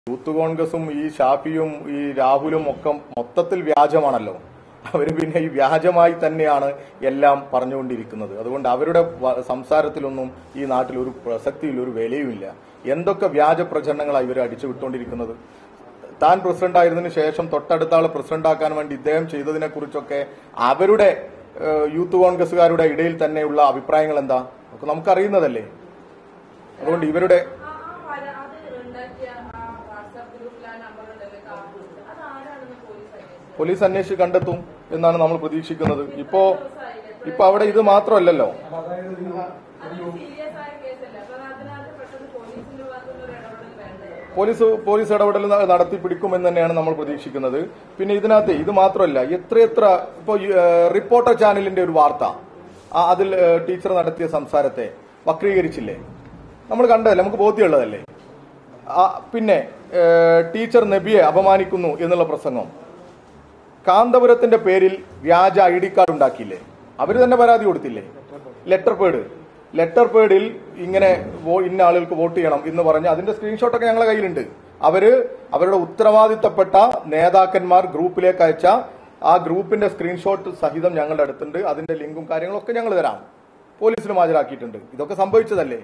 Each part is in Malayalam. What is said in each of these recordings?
യൂത്ത് കോൺഗ്രസും ഈ ഷാഫിയും ഈ രാഹുലും ഒക്കെ മൊത്തത്തിൽ വ്യാജമാണല്ലോ അവര് പിന്നെ ഈ വ്യാജമായി തന്നെയാണ് എല്ലാം പറഞ്ഞുകൊണ്ടിരിക്കുന്നത് അതുകൊണ്ട് അവരുടെ വ- സംസാരത്തിലൊന്നും ഈ നാട്ടിൽ ഒരു പ്രസക്തിയിൽ ഒരു വിലയുമില്ല എന്തൊക്കെ വ്യാജ പ്രചരണങ്ങളാണ് ഇവർ അടിച്ചു വിട്ടുകൊണ്ടിരിക്കുന്നത് താൻ പ്രസിഡന്റ് ആയിരുന്നതിന് ശേഷം തൊട്ടടുത്ത ആളെ പ്രസിഡന്റ് ആക്കാൻ വേണ്ടി ഇദ്ദേഹം ചെയ്തതിനെ കുറിച്ചൊക്കെ അവരുടെ ഏഹ്, യൂത്ത് കോൺഗ്രസുകാരുടെ ഇടയിൽ തന്നെയുള്ള അഭിപ്രായങ്ങൾ എന്താ ഒക്കെ നമുക്കറിയുന്നതല്ലേ അതുകൊണ്ട് ഇവരുടെ ആ ആ വര അത് ഉണ്ടാക്കിയ ആ വാട്സാപ്പ് ഗ്രൂപ്പിൽ ആ നമ്പർ ഉണ്ടല്ലോ കാർഡ് അത് ആരാണെന്ന് പോലീസ് അന്വേഷിച്ചു പോലീസ് അന്വേഷിച്ച് കണ്ടെത്തും എന്നാണ് നമ്മൾ പ്രതീക്ഷിക്കുന്നത് ഇപ്പോ ഇപ്പൊ അവിടെ ഇത് മാത്രമല്ലല്ലോ അതൊരു സീരിയസ് ആയ കേസല്ല അപ്പൊ അതിനകത്ത് പെട്ടെന്ന് പോലീസിന്റെ ഭാഗത്തുനിന്ന് ഒരു ഇടപെടൽ വേണ്ടത് പോലീസ് പോലീസ് ഇടപെടൽ ന- നടത്തി പിടിക്കുമെന്ന് തന്നെയാണ് നമ്മൾ പ്രതീക്ഷിക്കുന്നത് പിന്നെ ഇതിനകത്ത് ഇത് മാത്രമല്ല എത്രയെത്ര ഇപ്പോ റിപ്പോർട്ടർ ചാനലിന്റെ ഒരു വാർത്ത ആ, അതിൽ ഏഹ്, ടീച്ചർ നടത്തിയ സംസാരത്തെ വക്രീകരിച്ചില്ലേ നമ്മൾ കണ്ടതല്ലേ നമുക്ക് ബോധ്യമുള്ളതല്ലേ ആ, പിന്നെ ഏഹ്, ടീച്ചർ നബിയെ അപമാനിക്കുന്നു എന്നുള്ള പ്രസംഗം കാന്തപുരത്തിന്റെ പേരിൽ വ്യാജ ഐ ഡി കാർഡ് ഉണ്ടാക്കിയില്ലേ അവര് തന്നെ പരാതി കൊടുത്തില്ലേ ലെറ്റർ പേഡ് ലെറ്റർ പേഡിൽ ഇങ്ങനെ വോ- ഇന്ന ആളുകൾക്ക് വോട്ട് ചെയ്യണം എന്ന് പറഞ്ഞ് അതിന്റെ സ്ക്രീൻഷോട്ടൊക്കെ ഞങ്ങളുടെ കയ്യിലുണ്ട് അവര് അവരുടെ ഉത്തരവാദിത്തപ്പെട്ട നേതാക്കന്മാർ ഗ്രൂപ്പിലേക്ക് അയച്ച ആ ഗ്രൂപ്പിന്റെ സ്ക്രീൻഷോട്ട് സഹിതം ഞങ്ങളുടെ അടുത്തുണ്ട് അതിന്റെ ലിങ്കും കാര്യങ്ങളൊക്കെ ഞങ്ങൾ തരാം പോലീസിലും ഹാജരാക്കിയിട്ടുണ്ട് ഇതൊക്കെ സംഭവിച്ചതല്ലേ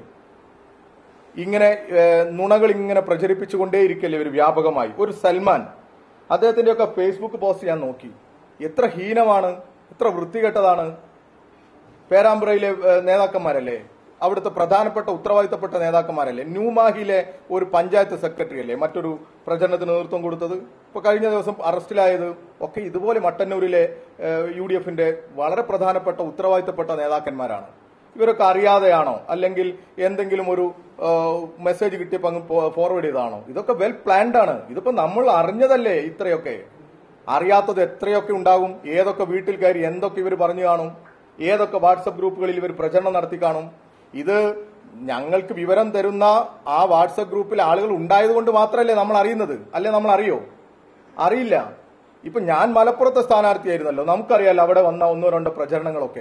ഇങ്ങനെ ഏഹ്, നുണകൾ ഇങ്ങനെ പ്രചരിപ്പിച്ചുകൊണ്ടേയിരിക്കല്ലേ ഒരു വ്യാപകമായി ഒരു സൽമാൻ അദ്ദേഹത്തിന്റെ ഒക്കെ ഫേസ്ബുക്ക് പോസ്റ്റ് ഞാൻ നോക്കി എത്ര ഹീനമാണ് എത്ര വൃത്തികെട്ടതാണ് പേരാമ്പ്രയിലെ ഏഹ്, നേതാക്കന്മാരല്ലേ അവിടുത്തെ പ്രധാനപ്പെട്ട ഉത്തരവാദിത്തപ്പെട്ട നേതാക്കന്മാരല്ലേ ന്യൂമാഹിയിലെ ഒരു പഞ്ചായത്ത് സെക്രട്ടറി അല്ലേ മറ്റൊരു പ്രചരണത്തിന് നേതൃത്വം കൊടുത്തത് ഇപ്പൊ കഴിഞ്ഞ ദിവസം അറസ്റ്റിലായത് ഒക്കെ ഇതുപോലെ മട്ടന്നൂരിലെ യു ഡി എഫിന്റെ വളരെ പ്രധാനപ്പെട്ട ഉത്തരവാദിത്തപ്പെട്ട നേതാക്കന്മാരാണ് ഇവരൊക്കെ അറിയാതെയാണോ അല്ലെങ്കിൽ എന്തെങ്കിലും ഒരു മെസ്സേജ് കിട്ടിയപ്പോൾ അങ്ങ് ഫോർവേഡ് ചെയ്തതാണോ ഇതൊക്കെ വെൽ പ്ലാൻഡ് ആണ് ഇതിപ്പോ നമ്മൾ അറിഞ്ഞതല്ലേ ഇത്രയൊക്കെ അറിയാത്തത് എത്രയൊക്കെ ഉണ്ടാകും ഏതൊക്കെ വീട്ടിൽ കയറി എന്തൊക്കെ ഇവർ പറഞ്ഞു കാണും ഏതൊക്കെ വാട്സപ്പ് ഗ്രൂപ്പുകളിൽ ഇവർ പ്രചരണം നടത്തി കാണും ഇത് ഞങ്ങൾക്ക് വിവരം തരുന്ന ആ വാട്സപ്പ് ഗ്രൂപ്പിൽ ആളുകൾ ഉണ്ടായതുകൊണ്ട് മാത്രമല്ലേ നമ്മൾ അറിയുന്നത് അല്ലെ നമ്മൾ അറിയോ അറിയില്ല ഇപ്പൊ ഞാൻ മലപ്പുറത്തെ സ്ഥാനാർത്ഥിയായിരുന്നല്ലോ നമുക്കറിയാലോ അവിടെ വന്ന ഒന്നോ രണ്ടോ പ്രചരണങ്ങളൊക്കെ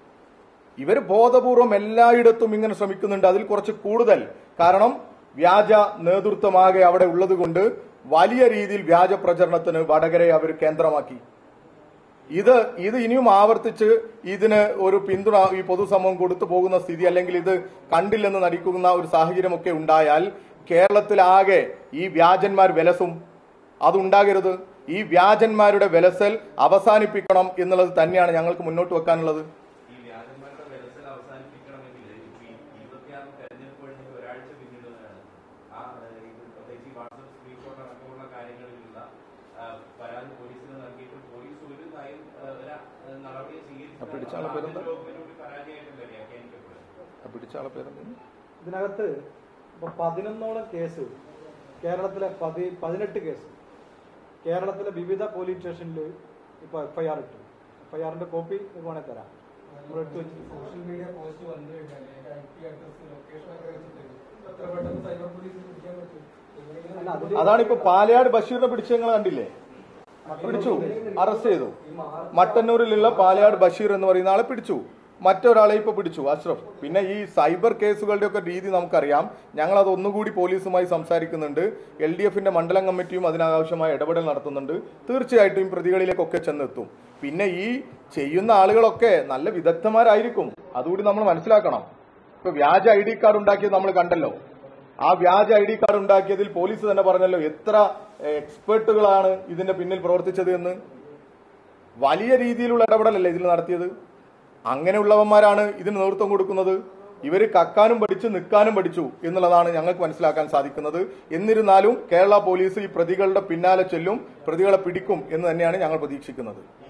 ഇവർ ബോധപൂർവം എല്ലായിടത്തും ഇങ്ങനെ ശ്രമിക്കുന്നുണ്ട് അതിൽ കുറച്ച് കൂടുതൽ കാരണം വ്യാജ നേതൃത്വമാകെ അവിടെ ഉള്ളതുകൊണ്ട് വലിയ രീതിയിൽ വ്യാജ പ്രചരണത്തിന് വടകരയെ അവർ കേന്ദ്രമാക്കി ഇത് ഇത് ഇനിയും ആവർത്തിച്ച് ഇതിന് ഒരു പിന്തുണ ഈ പൊതുസമൂഹം കൊടുത്തു പോകുന്ന സ്ഥിതി അല്ലെങ്കിൽ ഇത് കണ്ടില്ലെന്ന് നടിക്കുന്ന ഒരു സാഹചര്യമൊക്കെ ഉണ്ടായാൽ കേരളത്തിലാകെ ഈ വ്യാജന്മാർ വിലസും അതുണ്ടാകരുത് ഈ വ്യാജന്മാരുടെ വിലസൽ അവസാനിപ്പിക്കണം എന്നുള്ളത് തന്നെയാണ് ഞങ്ങൾക്ക് മുന്നോട്ട് വെക്കാനുള്ളത് ഈ വ്യാജന്മാരുടെ വ്യവസ്ഥ അവസാനിപ്പിക്കണമെങ്കിൽ ഇപ്പൊ ഈ ഇരുപത്തിയാറ് തെരഞ്ഞെടുപ്പ് കഴിഞ്ഞിട്ട് ഒരാഴ്ച പിന്നിടുന്നതാണ് ആ ഏഹ്, ഇത് പ്രത്യേകിച്ച് ഈ വാട്സപ്പ് സ്ക്രീൻഷോട്ട് അടക്കമുള്ള കാര്യങ്ങളിലുള്ള ആ, പരാതി പോലീസിന് നൽകിയിട്ട് പോലീസ് ഒരു നയം ആ, ഒരു ആ, നടപടിയും ആ പിടിച്ച ആളെ പേരെന്താ? സ്വീകരിച്ചിട്ട് പരാജയമായിട്ടല്ലേ വ്യാഖ്യാനിക്കപ്പെടുന്നത് പിടിച്ച ആളെ പേരെന്താണ് ഇതിനകത്ത് ഇപ്പൊ പതിനൊന്നോളം കേസ് കേരളത്തിലെ പതി പതിനെട്ട് കേസ് കേരളത്തിലെ വിവിധ പോലീസ് സ്റ്റേഷനിൽ ഇപ്പൊ എഫ്ഐആർ ഇട്ടു എഫ്ഐആറിന്റെ കോപ്പി വേണേ തരാം നമ്മൾ എടുത്തു വെച്ചിട്ട് സോഷ്യൽ മീഡിയ പോസ്റ്റ് വന്നു കഴിഞ്ഞാൽ ഐ പി അഡ്രസ് ലൊക്കേഷൻ ഒക്കെ വെച്ചിട്ട് എത്ര പെട്ടെന്ന് സൈബർ പോലീസിന് പിടിക്കാൻ പറ്റും എങ്ങനെയെങ്കിലും അല്ല, അതില് അതാണിപ്പോ പാലയാട് ബഷീറിനെ പിടിച്ച നിങ്ങൾ കണ്ടില്ലേ പിടിച്ചു അറസ്റ്റ് ചെയ്തു മട്ടന്നൂരിലുള്ള പാലയാട് ബഷീർ എന്ന് പറയുന്ന ആളെ പിടിച്ചു മറ്റൊരാളെ ഇപ്പൊ പിടിച്ചു അഷ്റഫ് പിന്നെ ഈ സൈബർ കേസുകളുടെ ഒക്കെ രീതി നമുക്കറിയാം ഞങ്ങൾ അത് ഒന്നുകൂടി പോലീസുമായി സംസാരിക്കുന്നുണ്ട് എൽ ഡി എഫിന്റെ മണ്ഡലം കമ്മിറ്റിയും അതിനാവശ്യമായ ഇടപെടൽ നടത്തുന്നുണ്ട് തീർച്ചയായിട്ടും ഈ പ്രതികളിലേക്കൊക്കെ ചെന്നെത്തും പിന്നെ ഈ ചെയ്യുന്ന ആളുകളൊക്കെ നല്ല വിദഗ്ധന്മാരായിരിക്കും അതുകൂടി നമ്മൾ മനസ്സിലാക്കണം ഇപ്പൊ വ്യാജ ഐ ഡി കാർഡ് ഉണ്ടാക്കിയത് നമ്മൾ കണ്ടല്ലോ ആ വ്യാജ ഐ ഡി കാർഡ് ഉണ്ടാക്കിയതിൽ പോലീസ് തന്നെ പറഞ്ഞല്ലോ എത്ര ഏഹ്, എക്സ്പേർട്ടുകളാണ് ഇതിന്റെ പിന്നിൽ പ്രവർത്തിച്ചത് എന്ന് വലിയ രീതിയിലുള്ള ഇടപെടലല്ലേ ഇതിൽ നടത്തിയത് അങ്ങനെയുള്ളവന്മാരാണ് ഇതിന് നേതൃത്വം കൊടുക്കുന്നത് ഇവര് കക്കാനും പഠിച്ചു നിൽക്കാനും പഠിച്ചു എന്നുള്ളതാണ് ഞങ്ങൾക്ക് മനസ്സിലാക്കാൻ സാധിക്കുന്നത് എന്നിരുന്നാലും കേരള പോലീസ് ഈ പ്രതികളുടെ പിന്നാലെ ചെല്ലും പ്രതികളെ പിടിക്കും എന്ന് തന്നെയാണ് ഞങ്ങൾ പ്രതീക്ഷിക്കുന്നത്